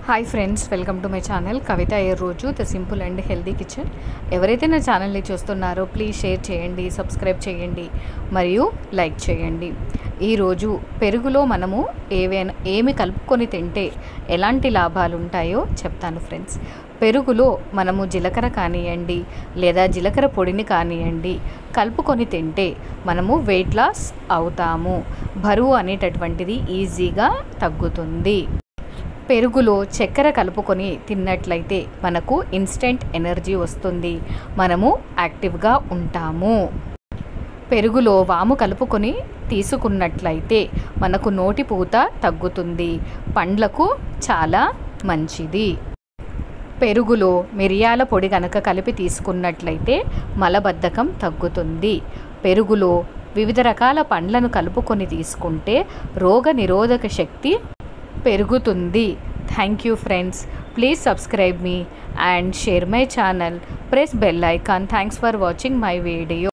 hi friends welcome to my channel Kavitha ఏ రోజు the simple and healthy kitchen ఎవరైతే నా ఛానల్ని చూస్తున్నారో ప్లీజ్ షేర్ చేయండి సబ్స్క్రైబ్ చేయండి మరియు లైక్ చేయండి ఈరోజు పెరుగులో మనము ఏవైనా ఏమి కలుపుకొని తింటే ఎలాంటి లాభాలు ఉంటాయో చెప్తాను ఫ్రెండ్స్ పెరుగులో మనము జీలకర్ర కానివ్వండి లేదా జీలకర్ర పొడిని కానివ్వండి కలుపుకొని తింటే మనము వెయిట్ లాస్ అవుతాము బరువు అనేటటువంటిది ఈజీగా తగ్గుతుంది పెరుగులో చక్కెర కలుపుకొని తిన్నట్లయితే మనకు ఇన్స్టెంట్ ఎనర్జీ వస్తుంది మనము యాక్టివ్గా ఉంటాము పెరుగులో వాము కలుపుకొని తీసుకున్నట్లయితే మనకు నోటి పూత తగ్గుతుంది పండ్లకు చాలా మంచిది పెరుగులో మిరియాల పొడి కనుక కలిపి తీసుకున్నట్లయితే మలబద్ధకం తగ్గుతుంది పెరుగులో వివిధ రకాల పండ్లను కలుపుకొని తీసుకుంటే రోగ నిరోధక శక్తి పెరుగుతుంది thank you friends please subscribe me and share my channel press bell icon thanks for watching my video